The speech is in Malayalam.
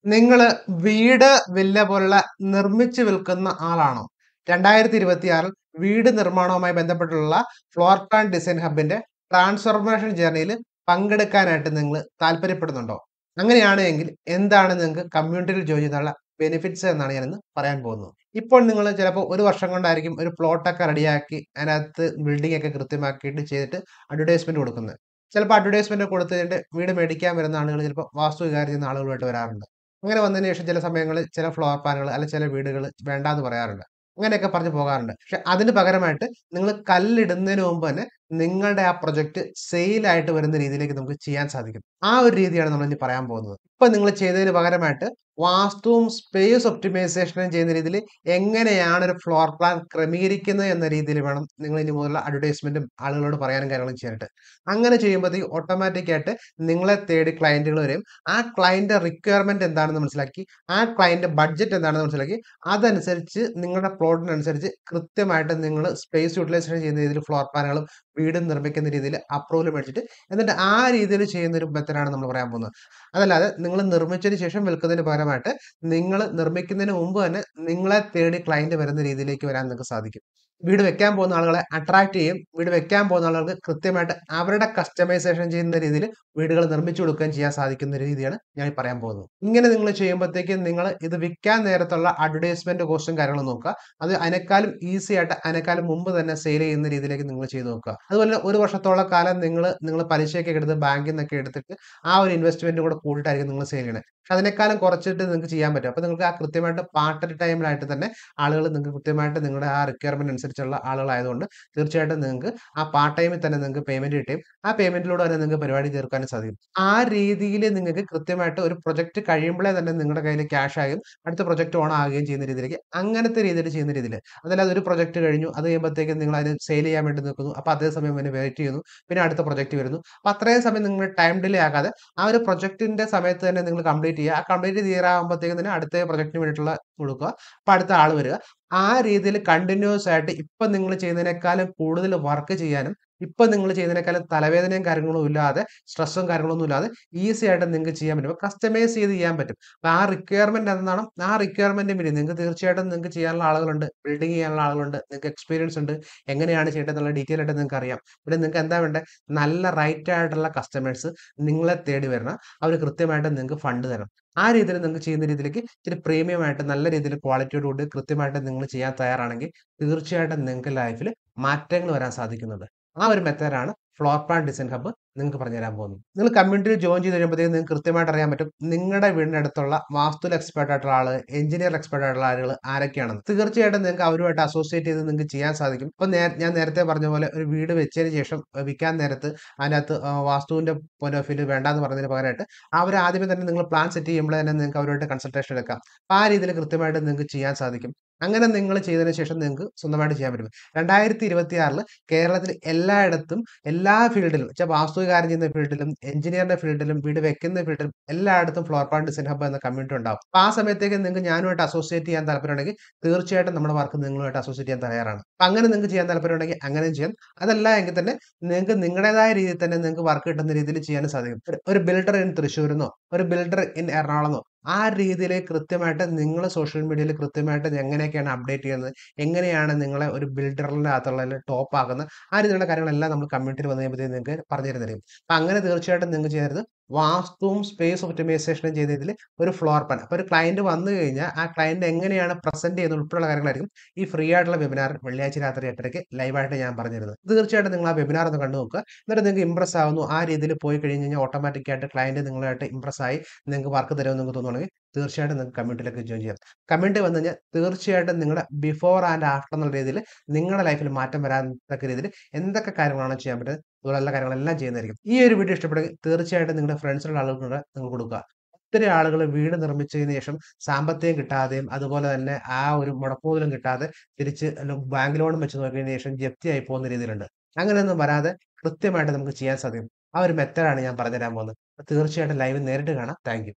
നിങ്ങൾ വീട് വില്ല പോലുള്ള നിർമ്മിച്ച് വിൽക്കുന്ന ആളാണോ രണ്ടായിരത്തി ഇരുപത്തി ആറിൽ വീട് നിർമ്മാണവുമായി ബന്ധപ്പെട്ടുള്ള ഫ്ലോർ പ്ലാൻ ഡിസൈൻ ഹബിന്റെ ട്രാൻസ്ഫോർമേഷൻ ജേർണിയിൽ പങ്കെടുക്കാനായിട്ട് നിങ്ങൾ താല്പര്യപ്പെടുന്നുണ്ടോ അങ്ങനെയാണ് എങ്കിൽ എന്താണ് നിങ്ങൾക്ക് കമ്മ്യൂണിറ്റിയിൽ ജോയിൻ ചെയ്താലുള്ള ബെനിഫിറ്റ്സ് എന്നാണ് ഞാനിന്ന് പറയാൻ പോകുന്നത് ഇപ്പോൾ നിങ്ങൾ ചിലപ്പോൾ ഒരു വർഷം കൊണ്ടായിരിക്കും ഒരു പ്ലോട്ടൊക്കെ റെഡിയാക്കി അതിനകത്ത് ബിൽഡിംഗ് ഒക്കെ കൃത്യമാക്കിയിട്ട് ചെയ്തിട്ട് അഡ്വർടൈസ്മെന്റ് കൊടുക്കുന്നത് ചിലപ്പോൾ അഡ്വർടൈസ്മെന്റ് കൊടുത്തതിന്റെ വീട് മേടിക്കാൻ വരുന്ന ആളുകൾ ചിലപ്പോൾ വാസ്തു വികാരം ചെയ്യുന്ന ആളുകളായിട്ട് വരാറുണ്ട് അങ്ങനെ വന്നതിന് ശേഷം ചില സമയങ്ങളിൽ ചില ഫ്ലോർ പ്ലാനുകൾ അല്ലെ ചില വീടുകൾ വേണ്ടാന്ന് പറയാറുണ്ട് അങ്ങനെയൊക്കെ പറഞ്ഞു പോകാറുണ്ട് പക്ഷെ അതിന് പകരമായിട്ട് നിങ്ങൾ കല്ലിടുന്നതിന് മുമ്പ് തന്നെ നിങ്ങളുടെ ആ പ്രൊജക്ട് സെയിൽ ആയിട്ട് വരുന്ന രീതിയിലേക്ക് നമുക്ക് ചെയ്യാൻ സാധിക്കും ആ ഒരു രീതിയാണ് നമ്മൾ ഇനി പറയാൻ പോകുന്നത് ഇപ്പൊ നിങ്ങൾ ചെയ്തതിന് പകരമായിട്ട് വാസ്തുവും സ്പേസ് ഒപ്റ്റിമൈസേഷനും ചെയ്യുന്ന രീതിയിൽ എങ്ങനെയാണ് ഒരു ഫ്ലോർ പ്ലാൻ ക്രമീകരിക്കുന്നത് എന്ന രീതിയിൽ വേണം നിങ്ങൾ ഇനി മുതലുള്ള അഡ്വർടൈസ്മെന്റും ആളുകളോട് പറയാനും കാര്യങ്ങളും ചെയ്യാനായിട്ട് അങ്ങനെ ചെയ്യുമ്പോഴത്തേക്ക് ഓട്ടോമാറ്റിക് ആയിട്ട് നിങ്ങളെ തേടി ക്ലയന്റുകൾ വരും ആ ക്ലയന്റ് റിക്വയർമെന്റ് എന്താണെന്ന് മനസ്സിലാക്കി ആ ക്ലയന്റ് ബഡ്ജറ്റ് എന്താണെന്ന് മനസ്സിലാക്കി അതനുസരിച്ച് നിങ്ങളുടെ പ്ലോട്ടിനനുസരിച്ച് കൃത്യമായിട്ട് നിങ്ങൾ സ്പേസ് യൂട്ടിലൈസേഷൻ ചെയ്യുന്ന രീതിയിൽ ഫ്ലോർ പ്ലാനുകളും വീടും നിർമ്മിക്കുന്ന രീതിയിൽ അപ്രൂവൽ മേടിച്ചിട്ട് എന്നിട്ട് ആ രീതിയിൽ ചെയ്യുന്ന ഒരു മെത്തഡാണ് നമ്മൾ പറയാൻ പോകുന്നത് അതല്ലാതെ നിങ്ങൾ നിർമ്മിച്ചതിന് ശേഷം വിൽക്കുന്നതിന് പകരമായിട്ട് നിങ്ങൾ നിർമ്മിക്കുന്നതിന് മുമ്പ് തന്നെ നിങ്ങളെ തേടി ക്ലയന്റ് വരുന്ന രീതിയിലേക്ക് വരാൻ നിങ്ങൾക്ക് സാധിക്കും വീട് വെക്കാൻ പോകുന്ന ആളുകളെ അട്രാക്ട് ചെയ്യും വീട് വെക്കാൻ പോകുന്ന ആളുകൾക്ക് കൃത്യമായിട്ട് അവരുടെ കസ്റ്റമൈസേഷൻ ചെയ്യുന്ന രീതിയിൽ വീടുകൾ നിർമ്മിച്ചു കൊടുക്കുകയും ചെയ്യാൻ സാധിക്കുന്ന രീതിയാണ് ഞാൻ ഈ പറയാൻ പോകുന്നത് ഇങ്ങനെ നിങ്ങൾ ചെയ്യുമ്പോഴത്തേക്കും നിങ്ങൾ ഇത് വിൽക്കാൻ നേരത്തുള്ള അഡ്വർടൈസ്മെന്റ് കോസ്റ്റും കാര്യങ്ങളും നോക്കുക അത് അതിനേക്കാളും ഈസി ആയിട്ട് അതിനേക്കാളും മുമ്പ് തന്നെ സെയിൽ ചെയ്യുന്ന രീതിയിലേക്ക് നിങ്ങൾ ചെയ്ത് നോക്കുക അതുപോലെ ഒരു വർഷത്തോളം കാലം നിങ്ങൾ നിങ്ങൾ പലിശയൊക്കെ എടുത്ത് ബാങ്കിൽ നിന്നൊക്കെ എടുത്തിട്ട് ആ ഒരു ഇൻവെസ്റ്റ്മെന്റ് കൂടെ കൂട്ടിയിട്ടായിരിക്കും നിങ്ങൾ സെയിൽ ചെയ്യണത് പക്ഷെ അതിനേക്കാളും കുറച്ചിട്ട് നിങ്ങൾക്ക് ചെയ്യാൻ പറ്റും അപ്പോൾ നിങ്ങൾക്ക് ആ കൃത്യമായിട്ട് പാർട്ട് ടൈമിലായിട്ട് തന്നെ ആളുകൾ നിങ്ങൾക്ക് കൃത്യമായിട്ട് നിങ്ങളുടെ ആ റിക്വയർമെന്റ് അനുസരിച്ചുള്ള ആളുകളായതുകൊണ്ട് തീർച്ചയായിട്ടും നിങ്ങൾക്ക് ആ പാർട്ട് ടൈമിൽ തന്നെ നിങ്ങൾക്ക് പേയ്മെന്റ് കിട്ടും ആ പേയ്മെന്റിലൂടെ തന്നെ നിങ്ങൾക്ക് പരിപാടി തീർക്കാനും സാധിക്കും ആ രീതിയിൽ നിങ്ങൾക്ക് കൃത്യമായിട്ട് ഒരു പ്രൊജക്ട് കഴിയുമ്പോഴേ തന്നെ നിങ്ങളുടെ കയ്യിൽ ക്യാഷ് ആകും അടുത്ത പ്രൊജക്ട് ഓൺ ആകുകയും ചെയ്യുന്ന രീതിയിലേക്ക് അങ്ങനത്തെ രീതിയിൽ ചെയ്യുന്ന രീതിയിൽ അതല്ലാതെ ഒരു പ്രൊജക്ട് കഴിഞ്ഞു അത് കഴിയുമ്പോഴത്തേക്കും നിങ്ങൾ അതിന് സെയിൽ ചെയ്യാൻ വേണ്ടി നിൽക്കുന്നു അപ്പോൾ അതേ സമയം പിന്നെ വെയിറ്റ് ചെയ്യുന്നു പിന്നെ അടുത്ത പ്രൊജക്ട് വരുന്നു അപ്പോൾ അത്രയും സമയം നിങ്ങൾ ടൈം ഡിലേ ആകാതെ ആ ഒരു പ്രൊജക്ടിന്റെ സമയത്ത് തന്നെ നിങ്ങൾ കംപ്ലീറ്റ് ചെയ്യുക ആ കംപ്ലീറ്റ് തീരാകുമ്പോഴത്തേക്കും തന്നെ അടുത്ത പ്രൊജക്ടിന് വേണ്ടിയിട്ടുള്ള കൊടുക്കുക അപ്പോൾ അടുത്ത ആൾ വരിക ആ രീതിയിൽ കണ്ടിന്യൂസ് ആയിട്ട് ഇപ്പം നിങ്ങൾ ചെയ്യുന്നതിനേക്കാളും കൂടുതൽ വർക്ക് ചെയ്യാനും ഇപ്പം നിങ്ങൾ ചെയ്യുന്നതിനേക്കാളും തലവേദനയും കാര്യങ്ങളും ഇല്ലാതെ സ്ട്രെസ്സും കാര്യങ്ങളൊന്നും ഇല്ലാതെ ഈസി ആയിട്ട് നിങ്ങൾക്ക് ചെയ്യാൻ പറ്റും കസ്റ്റമൈസ് ചെയ്ത് ചെയ്യാൻ പറ്റും അപ്പം ആ റിക്വയർമെന്റ് എന്താണ് ആ റിക്വയർമെന്റിന് വേണ്ടി നിങ്ങൾക്ക് തീർച്ചയായിട്ടും നിങ്ങൾക്ക് ചെയ്യാനുള്ള ആളുകളുണ്ട് ബിൽഡിംഗ് ചെയ്യാനുള്ള ആളുകളുണ്ട് നിങ്ങൾക്ക് എക്സ്പീരിയൻസ് ഉണ്ട് എങ്ങനെയാണ് ചെയ്യേണ്ടത് എന്നുള്ള ഡീറ്റെയിൽ ആയിട്ട് നിങ്ങൾക്ക് അറിയാം ഇവിടെ നിങ്ങൾക്ക് എന്താ വേണ്ടത് നല്ല റൈറ്റ് ആയിട്ടുള്ള കസ്റ്റമേഴ്സ് നിങ്ങളെ തേടി വരണം അവർ കൃത്യമായിട്ട് നിങ്ങൾക്ക് ഫണ്ട് തരണം ആ രീതിയിൽ നിങ്ങൾക്ക് ചെയ്യുന്ന രീതിയിലേക്ക് ഇച്ചിരി പ്രീമിയം ആയിട്ട് നല്ല രീതിയിൽ ക്വാളിറ്റിയോട് കൂടി കൃത്യമായിട്ട് നിങ്ങൾ ചെയ്യാൻ തയ്യാറാണെങ്കിൽ തീർച്ചയായിട്ടും നിങ്ങൾക്ക് ലൈഫിൽ മാറ്റങ്ങൾ വരാൻ സാധിക്കുന്നുണ്ട് ആ ഒരു മെത്തേഡാണ് ഫ്ലോർ പ്ലാൻ ഡിസൈൻ ഹബ്ബ് നിങ്ങൾക്ക് പറഞ്ഞു തരാൻ പോകുന്നത് നിങ്ങൾ കമ്മ്യൂണിറ്റിയിൽ ജോയിൻ ചെയ്ത് കഴിയുമ്പോഴത്തേക്കും നിങ്ങൾക്ക് കൃത്യമായിട്ട് അറിയാൻ പറ്റും നിങ്ങളുടെ വീടിൻ്റെ അടുത്തുള്ള വാസ്തുവിൽ എക്സ്പേർട്ട് ആയിട്ടുള്ള ആള് എഞ്ചിനീയർ എക്സ്പേർട്ട് ആയിട്ടുള്ള ആളുകൾ ആരൊക്കെയാണെന്ന് തീർച്ചയായിട്ടും നിങ്ങൾക്ക് അവരുമായിട്ട് അസോസിയേറ്റ് ചെയ്ത് നിങ്ങൾക്ക് ചെയ്യാൻ സാധിക്കും ഇപ്പം ഞാൻ നേരത്തെ പറഞ്ഞ പോലെ ഒരു വീട് വെച്ചതിന് ശേഷം വിൽക്കാൻ നേരത്ത് അതിനകത്ത് വാസ്തുവിന്റെ പോയിന്റ് ഓഫ് വ്യൂ വേണ്ടാന്ന് പറഞ്ഞതിന് പകരമായിട്ട് അവർ ആദ്യമേ തന്നെ നിങ്ങൾ പ്ലാൻ സെറ്റ് ചെയ്യുമ്പോൾ തന്നെ നിങ്ങൾക്ക് അവരുമായിട്ട് കൺസൾട്ടേഷൻ എടുക്കാം ആ രീതിയിൽ കൃത്യമായിട്ട് നിങ്ങൾക്ക് ചെയ്യാൻ സാധിക്കും അങ്ങനെ നിങ്ങൾ ചെയ്തതിന് ശേഷം നിങ്ങൾക്ക് സ്വന്തമായിട്ട് ചെയ്യാൻ പറ്റും രണ്ടായിരത്തി ഇരുപത്തി ആറിൽ കേരളത്തിൽ എല്ലായിടത്തും എല്ലാ ഫീൽഡിലും വെച്ചാൽ വാസ്തുകാരൻ ചെയ്യുന്ന ഫീൽഡിലും എഞ്ചിനീയറിന്റെ ഫീൽഡിലും വീട് വെക്കുന്ന ഫീൽഡിലും എല്ലായിടത്തും ഫ്ലോർ പ്ലാൻ ഡിസൈൻ ഹബ്ബ് എന്ന കമ്മ്യൂണിറ്റി ഉണ്ടാവും അപ്പൊ ആ സമയത്തേക്ക് നിങ്ങൾക്ക് ഞാനുമായിട്ട് അസോസിയേറ്റ് ചെയ്യാൻ താല്പര്യമുണ്ടെങ്കിൽ തീർച്ചയായിട്ടും നമ്മുടെ വർക്ക് നിങ്ങളുമായിട്ട് അസോസിയേറ്റ് ചെയ്യാൻ തയ്യാറാണ് അപ്പൊ അങ്ങനെ നിങ്ങൾക്ക് ചെയ്യാൻ താല്പര്യമുണ്ടെങ്കിൽ അങ്ങനെയും ചെയ്യാം അതല്ല എങ്കിൽ തന്നെ നിങ്ങൾക്ക് നിങ്ങളുടേതായ രീതിയിൽ തന്നെ നിങ്ങൾക്ക് വർക്ക് കിട്ടുന്ന രീതിയിൽ ചെയ്യാനും സാധിക്കും ഒരു ബിൽഡർ ഇൻ തൃശ്ശൂരിന്നോ ഒരു ബിൽഡർ ഇൻ എറണാകുളന്നോ ആ രീതിയിൽ കൃത്യമായിട്ട് നിങ്ങൾ സോഷ്യൽ മീഡിയയിൽ കൃത്യമായിട്ട് എങ്ങനെയൊക്കെയാണ് അപ്ഡേറ്റ് ചെയ്യുന്നത് എങ്ങനെയാണ് നിങ്ങളെ ഒരു ബിൽഡറിൻ്റെ അകത്തുള്ള ടോപ്പ് ആക്കുന്നത് ആ രീതിയിലുള്ള കാര്യങ്ങളെല്ലാം നമ്മൾ കമ്മ്യൂണിറ്റിയിൽ വന്നു കഴിയുമ്പോഴത്തേക്ക് നിങ്ങൾക്ക് പറഞ്ഞു തരുന്നതായിരിക്കും അപ്പം അങ്ങനെ തീർച്ചയായിട്ടും നിങ്ങൾക്ക് ചെയ്യരുത് വാസ്തുവും സ്പേസ് ഒപ്റ്റിമൈസേഷനും ചെയ്തതിൽ ഒരു ഫ്ലോർ പ്ലാൻ അപ്പോൾ ഒരു ക്ലയന്റ് വന്നു കഴിഞ്ഞാൽ ആ ക്ലയന്റ് എങ്ങനെയാണ് പ്രസന്റ് ചെയ്യുന്നത് ഉൾപ്പെടെയുള്ള കാര്യങ്ങളായിരിക്കും ഈ ഫ്രീ ആയിട്ടുള്ള വെബിനാർ വെള്ളിയാഴ്ച രാത്രി എട്ടരയ്ക്ക് ലൈവായിട്ട് ഞാൻ പറഞ്ഞിരുന്നത് തീർച്ചയായിട്ടും നിങ്ങൾ ആ വെബിനാർ ഒന്ന് കണ്ടു നോക്കുക എന്നിട്ട് നിങ്ങൾക്ക് ഇംപ്രസ് ആവുന്നു ആ രീതിയിൽ പോയി കഴിഞ്ഞ് കഴിഞ്ഞാൽ ഓട്ടോമാറ്റിക് ആയിട്ട് ക്ലയന്റ് നിങ്ങളായിട്ട് ഇംപ്രസ് ആയി നിങ്ങൾക്ക് വർക്ക് തരുമെന്ന് നിങ്ങൾക്ക് തോന്നുകയാണെങ്കിൽ തീർച്ചയായിട്ടും നിങ്ങൾക്ക് കമ്മ്യൂണിറ്റിയിലേക്ക് ജോയിൻ ചെയ്യാം കമ്മ്യൂണിറ്റി വന്നു കഴിഞ്ഞാൽ തീർച്ചയായിട്ടും നിങ്ങളുടെ ബിഫോർ ആൻഡ് ആഫ്റ്റർ എന്നുള്ള രീതിയിൽ നിങ്ങളുടെ ലൈഫിൽ മാറ്റം വരാൻ തക്ക രീതിയിൽ എന്തൊക്കെ കാര്യങ്ങളാണ് ചെയ്യാൻ പറ്റുന്നത് അതുപോലെ എല്ലാ കാര്യങ്ങളെല്ലാം ചെയ്യുന്നതായിരിക്കും ഈ ഒരു വീഡിയോ ഇഷ്ടപ്പെടുമെങ്കിൽ തീർച്ചയായിട്ടും നിങ്ങളുടെ ഫ്രണ്ട്സിലുള്ള ആളുകളുടെ നിങ്ങൾ കൊടുക്കുക ഒത്തിരി ആളുകൾ വീട് നിർമ്മിച്ചതിന് ശേഷം സാമ്പത്തികം കിട്ടാതെയും അതുപോലെ തന്നെ ആ ഒരു മുടക്കുമുതലും കിട്ടാതെ തിരിച്ച് ബാങ്ക് ലോണും വെച്ച് നോക്കിയതിന് ശേഷം ജപ്തിയായി പോകുന്ന രീതിയിലുണ്ട് അങ്ങനെയൊന്നും വരാതെ കൃത്യമായിട്ട് നമുക്ക് ചെയ്യാൻ സാധിക്കും ആ ഒരു മെത്തേഡാണ് ഞാൻ പറഞ്ഞുതരാൻ പോകുന്നത് തീർച്ചയായിട്ടും ലൈവ് നേരിട്ട് കാണാം താങ്ക്